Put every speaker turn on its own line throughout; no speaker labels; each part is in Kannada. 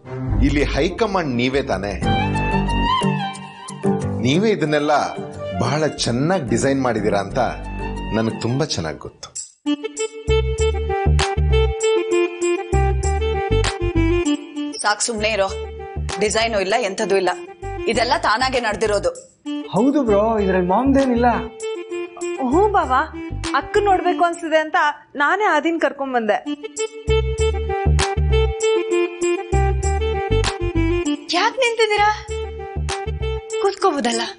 ಇಲ್ಲಿ ಹೈಕಮಾಂಡ್ ನೀವೇ ತಾನೆ ನೀವೇ ಇದನ್ನೆಲ್ಲ ಬಹಳ ಚೆನ್ನಾಗಿ ಡಿಸೈನ್ ಮಾಡಿದೀರಾ ಅಂತ ನನಗೆ ತುಂಬಾ ಚೆನ್ನಾಗಿ ಗೊತ್ತು
ಸಾಕ್ ಸುಮ್ನೆ ಇರೋ ಡಿಸೈನು ಇಲ್ಲ ಎಂಥದ್ದು ಇಲ್ಲ ಇದೆಲ್ಲ ತಾನಾಗೆ ನಡೆದಿರೋದು
ಹೌದು ಬ್ರೋ ಇದ್ರಲ್ಲಿ ಮಾಮ್ದೇನಿಲ್ಲ
ಹ್ಞೂ ಬಾವಾ ಅಕ್ಕ ನೋಡ್ಬೇಕು ಅನ್ಸಿದೆ ಅಂತ ನಾನೇ ಆದಿನ್ ಕರ್ಕೊಂಡ್ ಬಂದೆ
ಯಾಕೆ ನಿಂತಿದ್ದೀರಾ ಕೂತ್ಕೋಬೋದಲ್ಲ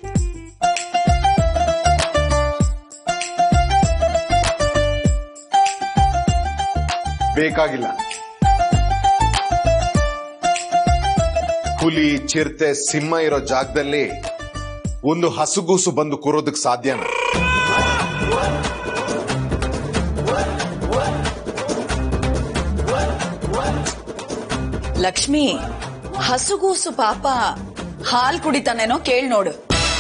ಬೇಕಾಗಿಲ್ಲ ಹುಲಿ ಚಿರತೆ ಸಿಂಹ ಇರೋ ಜಾಗದಲ್ಲಿ ಒಂದು ಹಸುಗೂಸು ಬಂದು ಕೂರೋದಕ್ಕೆ ಸಾಧ್ಯನಾ
ಲಕ್ಷ್ಮಿ ಹಸುಗೂಸು ಪಾಪ ಹಾಲ್ ಕುಡಿತಾನೇನೋ ಕೇಳ್ ನೋಡು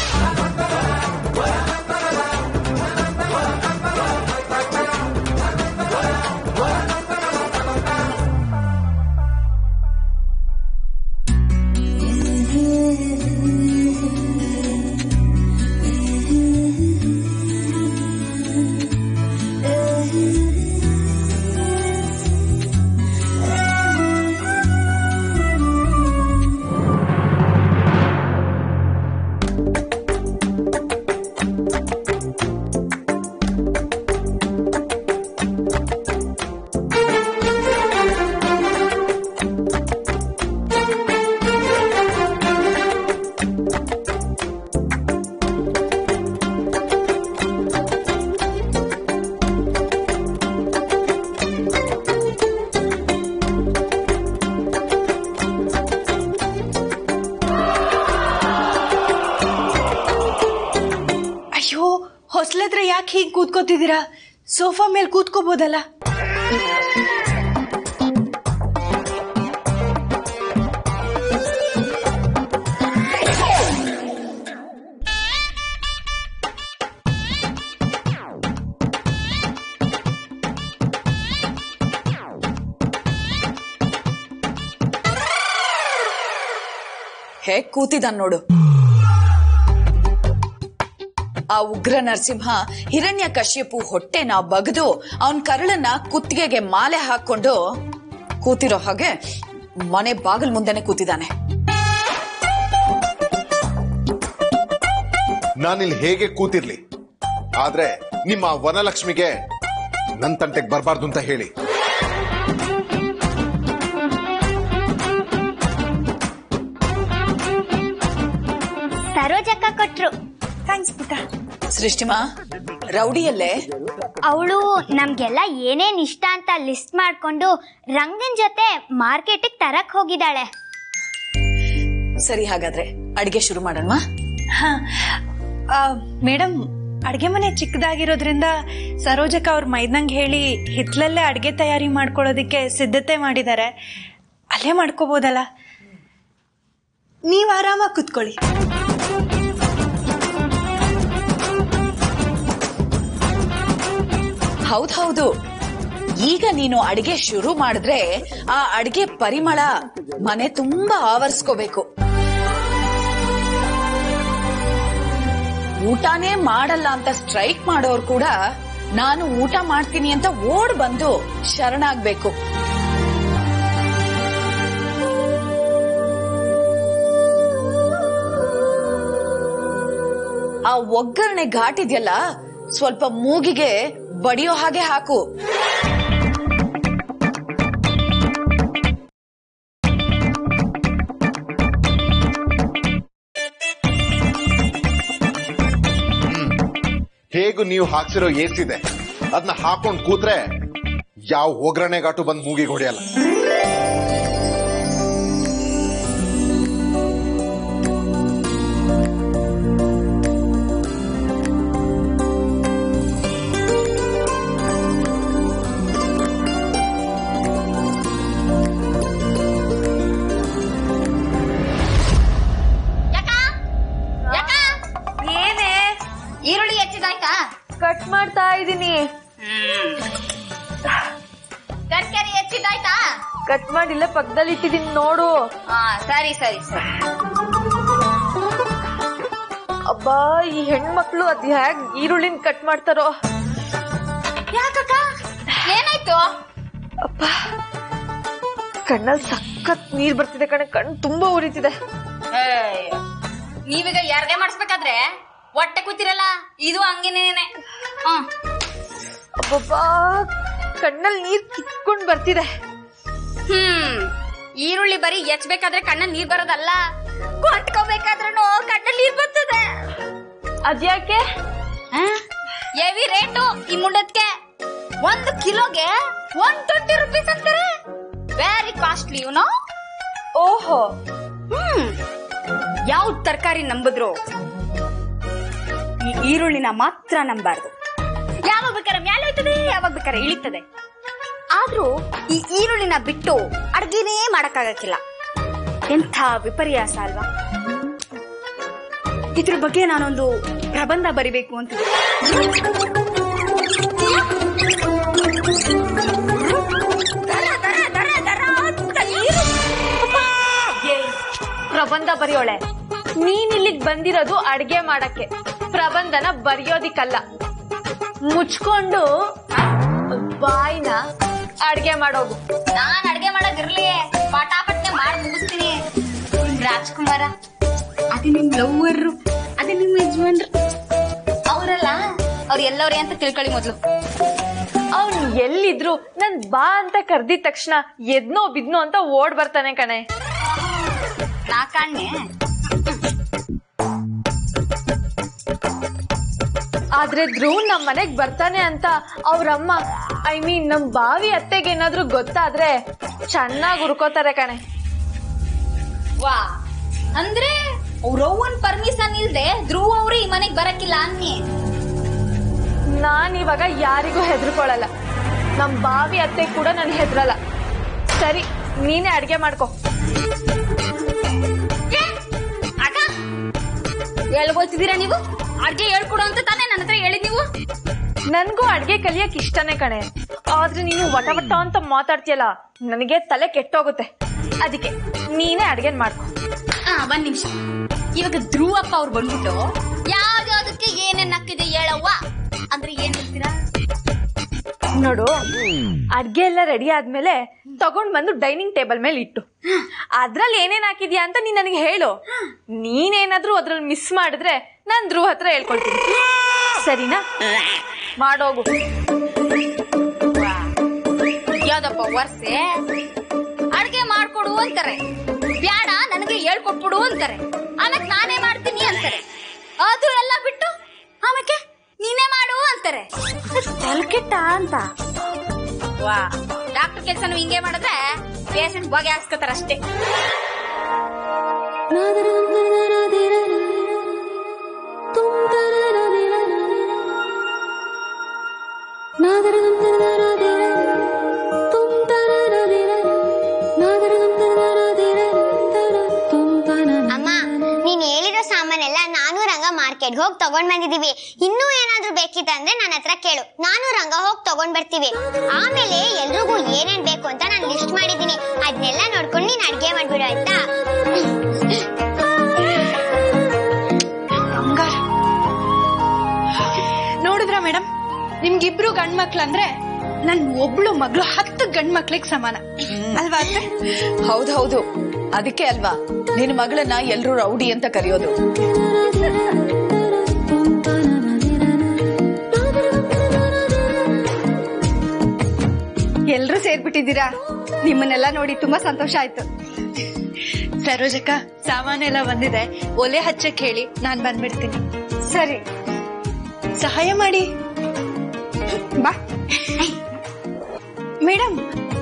ಅಯ್ಯೋ ಹೊಸ್ಲತ್ರ ಯಾಕೆ ಹೀಗೆ ಕೂತ್ಕೋತಿದ್ದೀರಾ ಸೋಫಾ ಮೇಲೆ ಕೂತ್ಕೋಬೋದಲ್ಲ
ಹೇಗ್ ಕೂತಿದಾನ್ ನೋಡು ಆ ಉಗ್ರ ನರಸಿಂಹ ಹಿರಣ್ಯ ಕಶ್ಯಪು ಹೊಟ್ಟೆನ ಬಗದು ಅವನ್ ಕರಳನ್ನ ಕುತ್ತಿಗೆಗೆ ಮಾಲೆ ಹಾಕೊಂಡು ಕೂತಿರೋ ಹಾಗೆ ಮನೆ ಬಾಗಿಲ್ ಮುಂದೆನೆ ಕೂತಿದ್ದಾನೆ
ನಾನಿಲ್ಲಿ ಹೇಗೆ ಕೂತಿರ್ಲಿ ಆದ್ರೆ ನಿಮ್ಮ ವನಲಕ್ಷ್ಮಿಗೆ ನನ್ ತಂಟೆಗೆ ಬರಬಾರ್ದು ಅಂತ ಹೇಳಿ
ಸರೋಜಕ್ಕ ಕೊಟ್ರು
ಥ್ಯಾಂಕ್ಸ್ ಪುಟ್ಟ
ಸೃಷ್ಟಿಮಾ ರೌಡಿಯಲ್ಲೇ
ಅವಳು ನಮ್ಗೆಲ್ಲ ಏನೇನ್ ಇಷ್ಟ ಅಂತ ಲಿಸ್ಟ್ ಮಾಡ್ಕೊಂಡು ರಂಗನ್ ಜೊತೆ ಮಾರ್ಕೆಟಿಗೆ ತರಕ್ ಹೋಗಿದ್ದಾಳೆ
ಸರಿ ಹಾಗಾದ್ರೆ ಅಡಿಗೆ ಶುರು ಮಾಡೋಣ
ಮೇಡಮ್ ಅಡ್ಗೆ ಮನೆ ಚಿಕ್ಕದಾಗಿರೋದ್ರಿಂದ ಸರೋಜಕ್ಕ ಅವ್ರ ಮೈದ್ನಂಗೆ ಹೇಳಿ ಹಿತ್ಲಲ್ಲೇ ಅಡ್ಗೆ ತಯಾರಿ ಮಾಡ್ಕೊಳ್ಳೋದಕ್ಕೆ ಸಿದ್ಧತೆ ಮಾಡಿದ್ದಾರೆ ಅಲ್ಲೇ ಮಾಡ್ಕೋಬೋದಲ್ಲ ನೀವು ಆರಾಮಾಗಿ ಕುತ್ಕೊಳ್ಳಿ
ಹೌದ್ ಹೌದು ಈಗ ನೀನು ಅಡಿಗೆ ಶುರು ಮಾಡಿದ್ರೆ ಆ ಅಡಿಗೆ ಪರಿಮಳ ಮನೆ ತುಂಬಾ ಆವರಿಸ್ಕೋಬೇಕು ಊಟನೇ ಮಾಡಲ್ಲ ಅಂತ ಸ್ಟ್ರೈಕ್ ಮಾಡೋರು ಕೂಡ ನಾನು ಊಟ ಮಾಡ್ತೀನಿ ಅಂತ ಓಡ್ ಬಂದು ಶರಣಾಗ್ಬೇಕು ಆ ಒಗ್ಗರಣೆ ಘಾಟಿದ್ಯಲ್ಲ ಸ್ವಲ್ಪ ಮೂಗಿಗೆ ಬಡಿಯೋ ಹಾಗೆ ಹಾಕು
ಹೇಗೂ ನೀವು ಹಾಕ್ಸಿರೋ ಏಸಿದೆ ಅದನ್ನ ಹಾಕೊಂಡ್ ಕೂತ್ರೆ ಯಾವ ಒಗ್ಗರಣೆ ಘಾಟು ಬಂದ್ ಮೂಗಿಗೆ ಹೊಡೆಯಲ್ಲ
ಏನೇ
ಈರುಳ್ಳಿ ಹೆಚ್ಚಿದಾಯ್ತಾ
ಕಟ್ ಮಾಡ್ತಾ ಇದ್ದೀನಿ
ತರಕಾರಿ ಹೆಚ್ಚಿದಾಯ್ತಾ
ಕಟ್ ಮಾಡಿಲ್ಲ ಪಕ್ಕದಲ್ಲಿ ಇಟ್ಟಿದ್ದೀನಿ ನೋಡು
ಹಾ ಸರಿ ಸರಿ ಸರಿ
ಅಬ್ಬಾ ಈ ಹೆಣ್ಮಕ್ಳು ಅದ್ ಹ್ಯಾಗ್ ಈರುಳ್ಳಿನ ಕಟ್ ಮಾಡ್ತಾರೋ
ಯಾಕಕ್ಕ ಏನಾಯ್ತು
ಅಪ್ಪ ಕಣ್ಣಲ್ಲಿ ಸಖತ್ ನೀರ್ ಬರ್ತಿದೆ ಕಣೆ ಕಣ್ ತುಂಬಾ ಉರಿತಿದೆ
ನೀವೀಗ ಯಾರ್ಗೆ ಮಾಡಿಸ್ಬೇಕಾದ್ರೆ ಹೊಟ್ಟೆ ಕೂತಿರಲ್ಲ ಇದು ಹಂಗೇನೇನೆ ಹ್ಮ್
ಅಬ್ಬಬ್ಬಾ ಕಣ್ಣಲ್ಲಿ ನೀರ್ ಕಿತ್ಕೊಂಡ್ ಬರ್ತಿದೆ
ಹ್ಮ್ ಈರುಳ್ಳಿ ಬರೀ ಎಚ್ಬೇಕಾದ್ರೆ ಕಣ್ಣ ನೀರ್ ಬರೋದಲ್ಲ ಕೊಂಟ್ಕೋಬೇಕಾದ್ರೂ ಕಣ್ಣಲ್ಲಿ ನೀರ್ ಬರ್ತದೆ
ಅದ್ಯಾಕೆ
ಹೆವಿ ರೇಟು ಈ ಮುಂಡದ್ಕೆ ಒಂದು ಕಿಲೋಗೆ ಒನ್ ಟ್ವೆಂಟಿ ರುಪೀಸ್ ಅಂತಾರೆ ವೆರಿ ಕಾಸ್ಟ್ಲಿ ಯುನೋ
ಓಹೋ
ಹ್ಮ್ ಯಾವ ತರಕಾರಿ ನಂಬಿದ್ರು ಈ ಈರುಳ್ಳಿನ ಮಾತ್ರ ನಂಬಾರ್ದು ಯಾವಾಗ ಬೇಕಾದ್ರೆ ಮ್ಯಾಲೆ ಹೋಯ್ತದೆ ಯಾವಾಗ ಬೇಕಾದ್ರೆ ಇಳಿತದೆ ಆದ್ರೂ ಈ ಈರುಳ್ಳಿನ ಬಿಟ್ಟು ಅಡ್ಗೆನೇ ಮಾಡಕ್ಕಾಗಕ್ಕಿಲ್ಲ ಎಂಥ ವಿಪರ್ಯಾಸ ಅಲ್ವಾ ಇದ್ರ ಬಗ್ಗೆ ನಾನೊಂದು ಪ್ರಬಂಧ ಬರಿಬೇಕು ಅಂತ
ಪ್ರಬಂಧ ಬರೆಯೋಳೆ ನೀನ್ ಇಲ್ಲಿಗ್ ಬಂದಿರೋದು ಅಡ್ಗೆ ಮಾಡಕ್ಕೆ ಪ್ರಬಂಧನ ಬರೆಯೋದಿಕ್ಕಲ್ಲ ಮುಚ್ಕೊಂಡು ಬಾಯ್ನ ಅಡ್ಗೆ ಮಾಡೋದು
ನಾನ್ ಅಡ್ಗೆ ಮಾಡೋದಿರ್ಲಿ ಪಟಾಪಟ್ನೆ ಮಾಡಿ ಮುಗಿಸ್ತೀನಿ ನಿಮ್ ರಾಜ್ಕುಮಾರ ಅದೇ ನಿಮ್ ಲವ್ವರ್ ಅದೇ ನಿಮ್ ಯಜಮಾನ್ರು ಅವರಲ್ಲ ಅವ್ರು ಎಲ್ಲವ್ರೆ ಅಂತ ತಿಳ್ಕೊಳ್ಳಿ ಮೊದ್ಲು
ಅವ್ನ್ ಎಲ್ಲಿದ್ರು ನನ್ ಬಾ ಅಂತ ಕರ್ದಿದ ತಕ್ಷಣ ಎದ್ನೋ ಬಿದ್ನೋ ಅಂತ ಓಡ್ ಬರ್ತಾನೆ ಕಣೆ
ನಾ ಕಾಣ್ನೆ
ಆದ್ರೆ ಧ್ರುವ್ ನಮ್ ಮನೆಗ್ ಬರ್ತಾನೆ ಅಂತ ಅವ್ರಮ್ಮ ಐ ಮೀನ್ ನಮ್ ಬಾವಿ ಅತ್ತೆಗೆ ಏನಾದ್ರೂ ಗೊತ್ತಾದ್ರೆ ಚೆನ್ನಾಗ್ ಹುರ್ಕೋತಾರೆ ಕಣೆ
ವಾ ಅಂದ್ರೆ ಅವ್ರವ್ವನ್ ಪರ್ಮಿಷನ್ ಇಲ್ದೆ ಧ್ರುವ ಅವ್ರು ಈ ಮನೆಗ್ ಬರಕ್ಕಿಲ್ಲ ಅನ್ನಿ
ನಾನ್ ಇವಾಗ ಯಾರಿಗೂ ಹೆದರ್ಕೊಳಲ್ಲ ನಮ್ ಬಾವಿ ಅತ್ತೆ ಕೂಡ ನನ್ ಹೆದ್ರಲ್ಲ ಸರಿ ನೀನೇ ಅಡ್ಗೆ ಮಾಡ್ಕೊ
ಏ, ಅಕ್ಕ ಹೇಳ್ಬೋತಿದ್ದೀರಾ ನೀವು ಅಡ್ಗೆ ಹೇಳ್ಕೊಡು ಅಂತ ತಾನೇ ನನ್ನ ಹತ್ರ ಹೇಳಿದ್ ನೀವು
ನನ್ಗೂ ಅಡ್ಗೆ ಕಲಿಯಕ್ ಇಷ್ಟನೇ ಕಣೆ ಆದ್ರೆ ನೀನು ವಟ ವಟ ಅಂತ ಮಾತಾಡ್ತೀಯಲ್ಲ ನನಗೆ ತಲೆ ಕೆಟ್ಟೋಗುತ್ತೆ ಅದಕ್ಕೆ ನೀನೇ ಅಡ್ಗೆ ಮಾಡ್ಕೊ
ಆ ಒಂದ್ ನಿಮಿಷ ಇವಾಗ ಧ್ರುವಪ್ಪ ಅವ್ರು ಬಂದ್ಬಿಟ್ಟು ಯಾವ್ಯಾವ್ದಕ್ಕೆ ಏನೇನ್ ಹಾಕಿದೆ ಹೇಳವ್ವ ಅಂದ್ರೆ ಏನ್ ಹೇಳ್ತೀರಾ
ನೋಡು ಅಡ್ಗೆ ಎಲ್ಲ ರೆಡಿ ಆದ್ಮೇಲೆ ತಗೊಂಡ್ ಬಂದು ಡೈನಿಂಗ್ ಟೇಬಲ್ ಮೇಲೆ ಇಟ್ಟು ಅದ್ರಲ್ಲಿ ಏನೇನ್ ಹಾಕಿದ್ಯಾ ಅಂತ ನೀನ್ ನನಗೆ ಹೇಳು ನೀನೇನಾದ್ರೂ ಅದ್ರಲ್ಲಿ ಮಿಸ್ ಮಾಡಿದ್ರೆ ನಾನ್ ಧ್ರುವ ಹತ್ರ ಹೇಳ್ಕೊಳ್ತೀನಿ ಸರಿನಾ ಮಾಡೋಗು
ಯಾವ್ದಪ್ಪ ವರ್ಷೆ ಅಡ್ಗೆ ಮಾಡ್ಕೊಡು ಅಂತಾರೆ ಬ್ಯಾಡ ನನಗೆ ಹೇಳ್ಕೊಟ್ಬಿಡು ಅಂತಾರೆ ಆಮೇಲೆ ನಾನೇ ಮಾಡ್ತೀನಿ ಅಂತಾರೆ ಅದು ಎಲ್ಲ ಬಿಟ್ಟು ಆಮೇಲೆ ನೀನೇ ಮಾಡು ಅಂತಾರೆ ತಲ್ಕೆಟ್ಟ ಅಂತ ವಾ ಡಾಕ್ಟರ್ ಕೆಲ್ಸನು ಹಿಂಗೆ ಮಾಡಿದ್ರೆ ಪೇಷಂಟ್ ಬಗೆ ಹಾಕ್ಸ್ಕೊತಾರ ಅಷ್ಟೇ
ಅಮ್ಮ ನೀನ್ ಹೇಳಿರೋ ಸಾಮಾನೆಲ್ಲ ನಾನು ರಂಗ ಮಾರ್ಕೆಟ್ ಹೋಗಿ ತಗೊಂಡ್ ಬಂದಿದೀವಿ ಇನ್ನೂ ಏನಾದ್ರೂ ಬೇಕಿತ್ತಂದ್ರೆ ನನ್ನ ಹತ್ರ ಕೇಳು ನಾನು ರಂಗ ಹೋಗಿ ತಗೊಂಡ್ ಬರ್ತೀವಿ ಆಮೇಲೆ ಎಲ್ರಿಗೂ ಏನೇನ್ ಬೇಕು ಅಂತ ನಾನು ಲಿಸ್ಟ್ ಮಾಡಿದೀನಿ ಅದನ್ನೆಲ್ಲ ನೋಡ್ಕೊಂಡು ನೀನ್ ಅಡ್ಗೆ ಮಾಡ್ಬಿಡು ಆಯ್ತಾ
ನೋಡಿದ್ರ ಮೇಡಮ್ ನಿಮ್ಗಿಬ್ರು ಗಂಡ್ ಮಕ್ಳಂದ್ರೆ ನನ್ ಒಬ್ಳು ಮಗಳು ಹತ್ತು ಗಂಡ್ ಮಕ್ಳಿಗೆ ಸಮಾನ ಅಲ್ವಾ ಅತ್ತೆ
ಹೌದೌದು ಅದಕ್ಕೆ ಅಲ್ವಾ ನಿನ್ ಮಗಳನ್ನ ಎಲ್ರೂ ರೌಡಿ ಅಂತ ಕರೆಯೋದು
ಎಲ್ರೂ ಸೇರ್ಬಿಟ್ಟಿದ್ದೀರಾ ನಿಮ್ಮನ್ನೆಲ್ಲ ನೋಡಿ ತುಂಬಾ ಸಂತೋಷ ಆಯ್ತು ಸರೋಜಕ್ಕ ಸಾಮಾನೆಲ್ಲ ಬಂದಿದೆ ಒಲೆ ಹಚ್ಚಕ್ ಹೇಳಿ ನಾನ್ ಬಂದ್ಬಿಡ್ತೀನಿ ಸರಿ ಸಹಾಯ ಮಾಡಿ ಬಾ ಮೇಡಮ್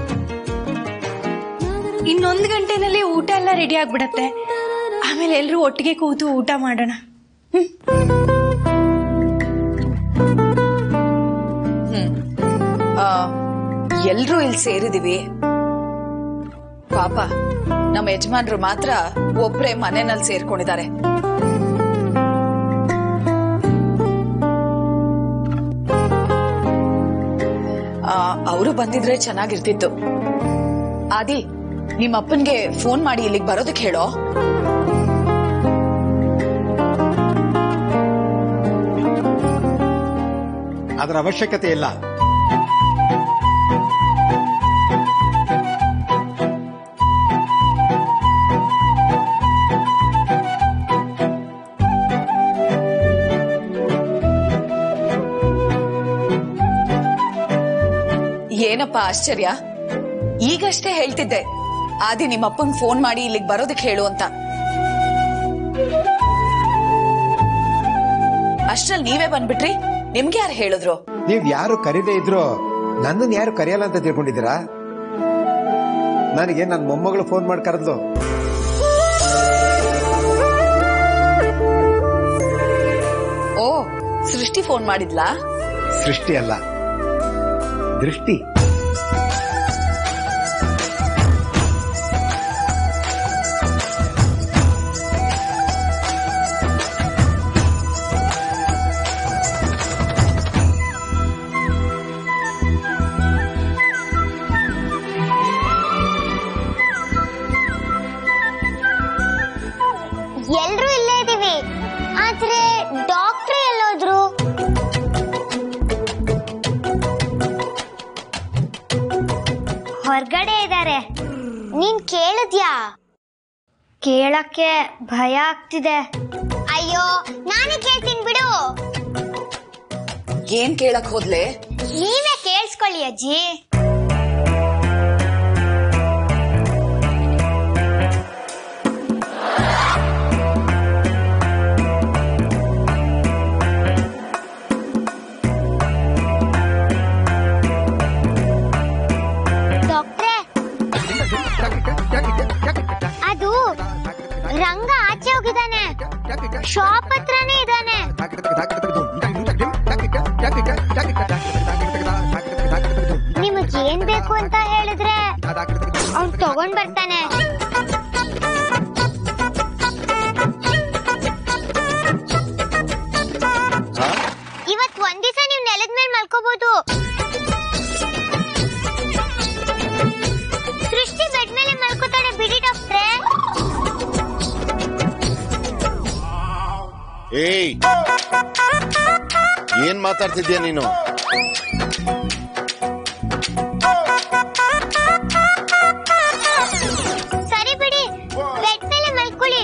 ಇನ್ನೊಂದು ಗಂಟೆನಲ್ಲಿ ಊಟ ಎಲ್ಲ ರೆಡಿ ಆಗ್ಬಿಡತ್ತೆ ಆಮೇಲೆ ಎಲ್ರೂ ಒಟ್ಟಿಗೆ ಕೂತು ಊಟ ಮಾಡೋಣ
ಆ, ಎಲ್ರೂ ಇಲ್ಲಿ ಸೇರಿದೀವಿ ಪಾಪ ನಮ್ಮ ಯಜಮಾನ್ರು ಮಾತ್ರ ಒಬ್ರೇ ಮನೆನಲ್ಲಿ ಸೇರ್ಕೊಂಡಿದ್ದಾರೆ ಅವರು ಬಂದಿದ್ರೆ ಚೆನ್ನಾಗಿರ್ತಿತ್ತು ಆದಿ ನಿಮ್ಮ ಅಪ್ಪನ್ಗೆ ಫೋನ್ ಮಾಡಿ ಇಲ್ಲಿಗೆ ಬರೋದಕ್ಕೆ ಹೇಳೋ
ಅದರ ಅವಶ್ಯಕತೆ ಇಲ್ಲ
ಏನಪ್ಪ ಆಶ್ಚರ್ಯ ಈಗಷ್ಟೇ ಹೇಳ್ತಿದ್ದೆ ಆದಿ ನಿಮ್ಮ ಅಪ್ಪಂಗ್ ಫೋನ್ ಮಾಡಿ ಇಲ್ಲಿಗೆ ಬರೋದಕ್ಕೆ ಹೇಳು ಅಂತ ಅಷ್ಟ್ರಲ್ಲಿ ನೀವೇ ಬಂದ್ಬಿಟ್ರಿ ನಿಮ್ಗೆ ಯಾರು ಹೇಳಿದ್ರು
ನೀವ್ ಯಾರು ಕರೀದೇ ಇದ್ರು ನನ್ನನ್ನು ಯಾರು ಕರೆಯಲ್ಲ ಅಂತ ತಿಳ್ಕೊಂಡಿದ್ದೀರಾ ನನಗೆ ನನ್ನ ಮೊಮ್ಮಗಳು ಫೋನ್ ಮಾಡಿ ಕರೆದ್ಲು
ಓ ಸೃಷ್ಟಿ ಫೋನ್ ಮಾಡಿದ್ಲಾ
ಸೃಷ್ಟಿ ಅಲ್ಲ ದೃಷ್ಟಿ
ಎಲ್ರೂ ಇಲ್ಲೇ ಇದೀವಿ ಆದ್ರೆ ಡಾಕ್ಟ್ರ್ ಎಲ್ಲೋದ್ರು ಹೊರಗಡೆ ಇದ್ದಾರೆ ನೀನ್ ಕೇಳಿದ್ಯಾ ಕೇಳಕ್ಕೆ ಭಯ ಆಗ್ತಿದೆ ಅಯ್ಯೋ ನಾನೇ ಕೇಳ್ತೀನಿ ಬಿಡು
ಏನ್ ಕೇಳಕ್ ಹೋದ್ಲೆ
ನೀವೇ ಕೇಳಿಸ್ಕೊಳ್ಳಿ ಅಜ್ಜಿ ಡಾಕ್ಟ್ರೇ ಅದು ರಂಗ ಆಚೆ ಹೋಗಿದ್ದಾನೆ ಶಾಪ್ ಹತ್ರನೇ ಇದ್ದಾನೆ ನಿಮಗ್ ಏನ್ ಬೇಕು ಅಂತ ಹೇಳಿದ್ರೆ ಅವ್ನ್ ತಗೊಂಡ್ ಬರ್ತಾನೆ ಇವತ್ ಒಂದ್ ದಿವಸ ನೀವ್ ನೆಲದ ಮೇಲೆ ಮಲ್ಕೋಬಹುದು ಸೃಷ್ಟಿ ಬೆಡ್ ಮೇಲೆ ಮಲ್ಕೋತಾಳೆ ಬಿಡಿ ಡಾಕ್ಟ್ರೆ
ಏಯ್ ಏನ್ ಮಾತಾಡ್ತಿದ್ಯಾ ನೀನು
ಸರಿ ಬಿಡಿ ಬೆಡ್ ಮೇಲೆ ಮಲ್ಕೊಳ್ಳಿ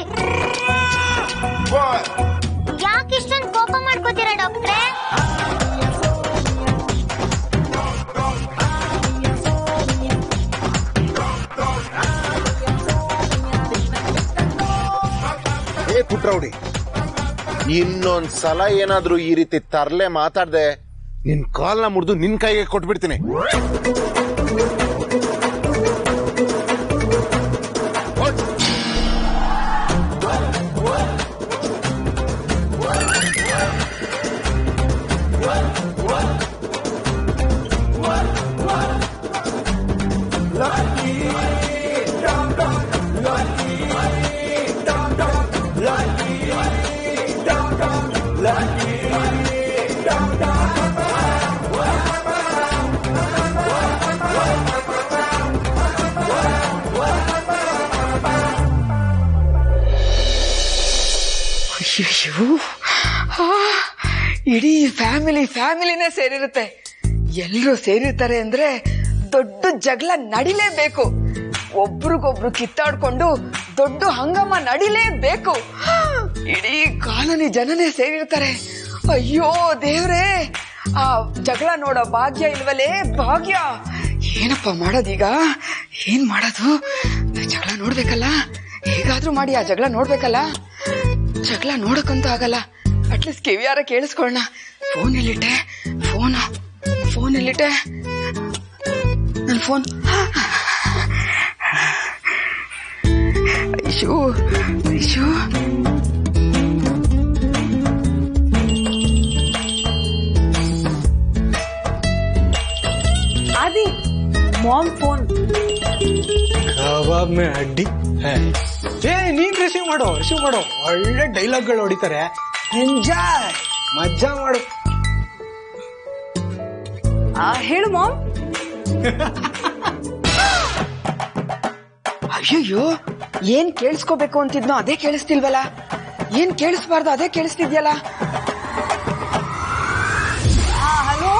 ಯಾಕೆ ಇಷ್ಟೊಂದು ಕೋಪ ಮಾಡ್ಕೋತೀರಾ ಡಾಕ್ಟ್ರೆ
ಏ ಪುಟ್ರೌಡಿ ಇನ್ನೊಂದ್ ಸಲ ಏನಾದ್ರೂ ಈ ರೀತಿ ತರ್ಲೆ ಮಾತಾಡ್ದೆ ನಿನ್ ಕಾಲ್ನ ಮುರಿದು ನಿನ್ ಕೈಗೆ ಕೊಟ್ಬಿಡ್ತೀನಿ ಹೋಗ್.
ಅಯ್ಯೋ ಇಡೀ ಫ್ಯಾಮಿಲಿ ಫ್ಯಾಮಿಲಿನೇ ಸೇರಿರುತ್ತೆ ಎಲ್ಲರೂ ಸೇರಿರ್ತಾರೆ ಅಂದ್ರೆ ದೊಡ್ಡ ಜಗಳ ನಡಿಲೇಬೇಕು ಒಬ್ರಿಗೊಬ್ರು ಕಿತ್ತಾಡ್ಕೊಂಡು ದೊಡ್ಡ ಹಂಗಮ ನಡಿಲೇಬೇಕು ಇಡೀ ಕಾಲನಿ ಜನನೇ ಸೇರಿರ್ತಾರೆ ಅಯ್ಯೋ ದೇವ್ರೇ ಆ ಜಗಳ ನೋಡೋ ಭಾಗ್ಯ ಇಲ್ವಲೇ ಭಾಗ್ಯ ಏನಪ್ಪ ಮಾಡೋದೀಗ ಏನ್ ಮಾಡೋದು ಜಗಳ ನೋಡ್ಬೇಕಲ್ಲ ಹೇಗಾದ್ರೂ ಮಾಡಿ ಆ ಜಗಳ ನೋಡ್ಬೇಕಲ್ಲ ಜಗಳ ನೋಡಕ್ಕಂತೂ ಆಗಲ್ಲ ಅಟ್ಲೀಸ್ಟ್ ಕಿವಿಯಾರ ಕೇಳಿಸ್ಕೊಳ್ಳೋಣ ಫೋನ್ ಎಲ್ಲಿಟ್ಟೆ ಫೋನ್ ಫೋನ್ ಎಲ್ಲಿಟ್ಟೆ ನನ್ನ ಫೋನ್ ಅಯ್ಯೋ ಅಯ್ಯೋ
आदि मॉम फोन ಕಬಾಬ್ ಮೇ ಅಡ್ಡಿ ಹೇ. ಏ ನೀನ್ ರಿಸೀವ್ ಮಾಡು ರಿಸೀವ್ ಮಾಡು ಒಳ್ಳೆ ಡೈಲಾಗ್ಗಳು ಹೊಡಿತಾರೆ ಎಂಜಾಯ್ ಮಜಾ ಮಾಡು
ಆ, ಹೇಳು ಮಾಮ್
ಅಯ್ಯಯ್ಯೋ ಏನ್ ಕೇಳಿಸ್ಕೋಬೇಕು ಅಂತಿದ್ನೋ ಅದೇ ಕೇಳಿಸ್ತಿಲ್ವಲ್ಲ ಏನ್ ಕೇಳಿಸ್ಬಾರ್ದು ಅದೇ ಕೇಳಿಸ್ತಿದ್ಯಲ್ಲ ಹಲೋ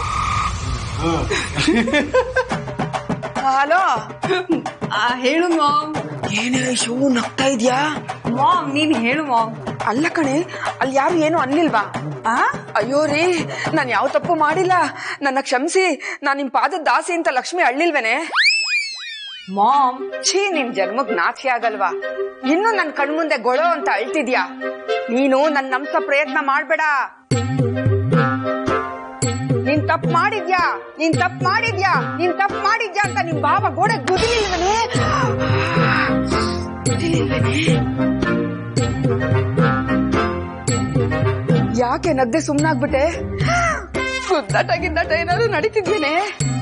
ಹಲೋ
ಹೇಳು ಮಾಮ್
ಏನೇ ಶೂ ನಗ್ತಾ ಇದ್ಯಾ
ಮಾಮ್ ನೀನ್ ಹೇಳು ಮಾಮ್
ಅಲ್ಲ ಕಣೆ ಅಲ್ಲಿ ಯಾರು ಏನು ಅನ್ಲಿಲ್ವಾ ಆ ಅಯ್ಯೋ ರೀ ನಾನ್ ಯಾವ ತಪ್ಪು ಮಾಡಿಲ್ಲ ನನ್ನ ಕ್ಷಮಿಸಿ ನಾನ್ ನಿಮ್ ಪಾದದ ದಾಸಿ ಅಂತ ಲಕ್ಷ್ಮಿ ಅಳ್ಳಿಲ್ವೇನೆ ಮಾಮ್ ಛೀ ನಿನ್ ಜನ್ಮಕ್ ನಾಚಿಕೆ ಆಗಲ್ವಾ ಇನ್ನು ನನ್ ಕಣ್ಮುಂದೆ ಗೊಳೋ ಅಂತ ಅಳ್ತಿದ್ಯಾ ನೀನು ನನ್ ನಂಸ ಪ್ರಯತ್ನ ಮಾಡ್ಬೇಡ ನೀನ್ ತಪ್ಪು ಮಾಡಿದ್ಯಾ ನೀನ್ ತಪ್ಪು ಮಾಡಿದ್ಯಾ ನೀನ್ ತಪ್ಪು ಮಾಡಿದ್ಯಾ ಅಂತ ನಿಮ್ ಬಾಬಾ ಗೋಡೆ ಗುದಿಲಿಲ್ವನೇ ಯಾಕೆ ನಗ್ದೆ ಸುಮ್ನಾಗ್ಬಿಟ್ಟೆ ಗುದ್ದಾಟ ಗಿದ್ದಾಟ ಏನಾದ್ರು ನಡೀತಿದ್ದೇನೆ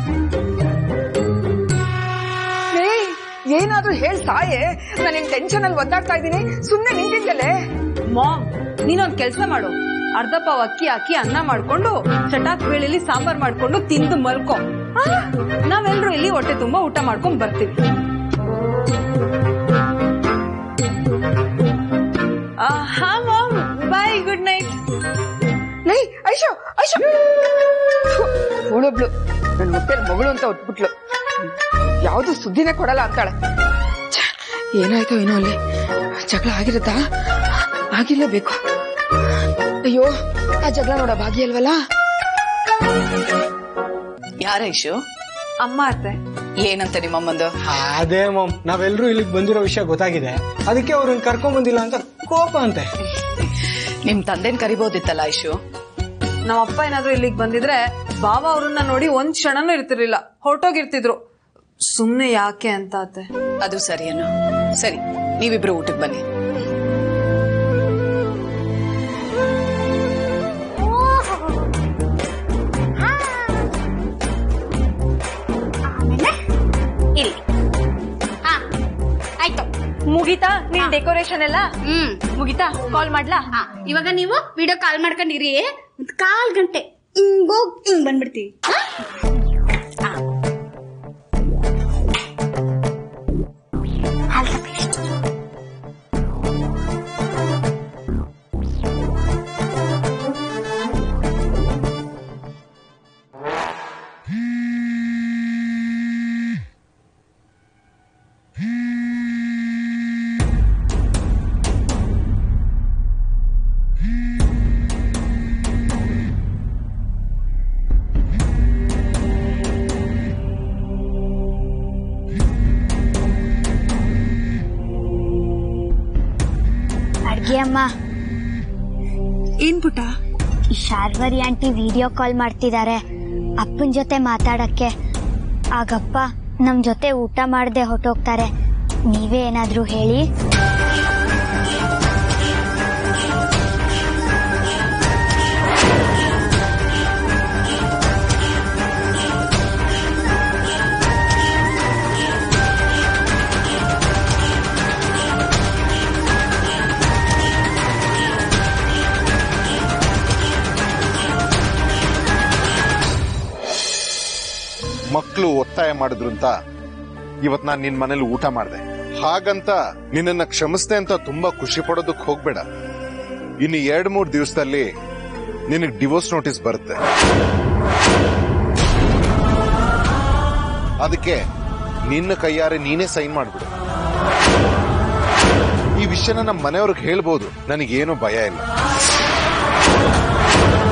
ಏಯ್, ಏನಾದ್ರೂ ಹೇಳ್ ಸಾಯೆ ನಾನು ನಿನ್ ಟೆನ್ಷನ್ ಅಲ್ಲಿ ಒದ್ದಾಡ್ತಾ ಇದ್ದೀನಿ ಸುಮ್ನೆ ನಿಂತಿದ್ದಲೆ
ಮಾಮ್ ನೀನೊಂದ್ ಕೆಲ್ಸ ಮಾಡು ಅರ್ಧ ಪಾವ್ ಅಕ್ಕಿ ಹಾಕಿ ಅನ್ನ ಮಾಡ್ಕೊಂಡು ಚಟಾಕ್ ಬೇಳೆಲಿ ಸಾಂಬಾರ್ ಮಾಡ್ಕೊಂಡು ತಿಂದು ಮಲ್ಕೊ ಆ? ನಾವೆಲ್ರೂ ಇಲ್ಲಿ ಹೊಟ್ಟೆ ತುಂಬಾ ಊಟ ಮಾಡ್ಕೊಂಡ್ ಬರ್ತೀವಿ ಆ, ಹಾ ಮಾಮ್ ಬಾಯ್ ಗುಡ್ ನೈಟ್
ಲೈ ಐಶೋ ಐಶೋ ಅವಳೊಬ್ಳು ನನ್ನ ಹೊಟ್ಟೆಲ್ ಮಗಳು ಅಂತ ಹೊಟ್ಬಿಟ್ಲು ಯಾವ್ದು ಸುದ್ದಿನೇ ಕೊಡಲ್ಲ ಅಂತಾಳೆ ಛೆ, ಏನಾಯ್ತೋ ಏನೋ ಅಲ್ಲಿ ಜಗಳ ಆಗಿರುತ್ತಾ ಆಗಿರ್ಲೇಬೇಕು ಅಯ್ಯೋ ಆ ಜಗಳ ನೋಡ ಭಾಗಿ ಅಲ್ವಲ್ಲ
ಯಾರ ಇಶು
ಅಮ್ಮ ಅತ್ತೆ
ಏನಂತ ನಿಮ್ಮಮ್ಮಂದು
ಅದೇ ಮಾಮ್ ನಾವೆಲ್ಲರೂ ಇಲ್ಲಿಗೆ ಬಂದಿರೋ ವಿಷಯ ಗೊತ್ತಾಗಿದೆ ಅದಕ್ಕೆ ಅವ್ರನ್ನ ಕರ್ಕೊಂಡ್ ಬಂದಿಲ್ಲ ಅಂತ ಕೋಪ ಅಂತೆ
ನಿಮ್ ತಂದೆನ್ ಕರಿಬೋದಿತ್ತಲ್ಲ ಇಶು
ನಮ್ಮ ಅಪ್ಪ ಏನಾದ್ರೂ ಇಲ್ಲಿಗೆ ಬಂದಿದ್ರೆ ಬಾವ ಅವ್ರನ್ನ ನೋಡಿ ಒಂದ್ ಕ್ಷಣನೂ ಇರ್ತಿರ್ಲಿಲ್ಲ ಹೊರಟೋಗಿರ್ತಿದ್ರು ಸುಮ್ನೆ ಯಾಕೆ ಅಂತ ಅತ್ತೆ
ಅದು ಸರಿಯೇನು ಸರಿ ನೀವಿಬ್ರು ಊಟಕ್ಕೆ ಬನ್ನಿ
ಇಲ್ಲಿ ಹಾ ಆಯ್ತು
ಮುಗಿತಾ ನಿನ್ ಡೆಕೋರೇಷನ್ ಎಲ್ಲ
ಹ್ಮ್
ಮುಗಿತಾ ಕಾಲ್ ಮಾಡ್ಲಾ
ಹಾ ಇವಾಗ ನೀವು ವಿಡಿಯೋ ಕಾಲ್ ಮಾಡ್ಕೊಂಡಿರಿ ಒಂದ್ ಕಾಲ್ ಗಂಟೆ ಹಿಂಗೋಗ್ ಹಿಂಗ್ ಬಂದ್ಬಿಡ್ತೀವಿ ಹಾ? ಹಾ. All the best.
ಅಡ್ಗೆ ಅಮ್ಮ
ಏನ್ ಪುಟ
ಈ ಶಾರ್ವರಿ ಆಂಟಿ ವಿಡಿಯೋ ಕಾಲ್ ಮಾಡ್ತಿದ್ದಾರೆ ಅಪ್ಪನ ಜೊತೆ ಮಾತಾಡಕ್ಕೆ ಆಗಪ್ಪ ನಮ್ ಜೊತೆ ಊಟ ಮಾಡದೆ ಹೊಟ್ಟೋಗ್ತಾರೆ ನೀವೇ ಏನಾದ್ರೂ ಹೇಳಿ
ಮಕ್ಕಳು ಒತ್ತಾಯ ಮಾಡಿದ್ರು ಅಂತ ಇವತ್ ನಾನ್ ನಿನ್ ಮನೇಲಿ ಊಟ ಮಾಡ್ದೆ ಹಾಗಂತ ನಿನ್ನನ್ನ ಕ್ಷಮಿಸ್ದೆ ಅಂತ ತುಂಬಾ ಖುಷಿ ಪಡೋದಕ್ ಹೋಗ್ಬೇಡ ಇನ್ನು ಎರಡ್ ಮೂರ್ ದಿವಸದಲ್ಲಿ ನಿನಗ್ ಡಿವೋರ್ಸ್ ನೋಟಿಸ್ ಬರುತ್ತೆ ಅದಕ್ಕೆ ನಿನ್ನ ಕೈಯಾರೆ ನೀನೇ ಸೈನ್ ಮಾಡ್ಬಿಡು ಈ ವಿಷಯನ ನಮ್ಮ ಮನೆಯವ್ರಿಗೆ ಹೇಳ್ಬೋದು ನನಗೇನು ಭಯ ಇಲ್ಲ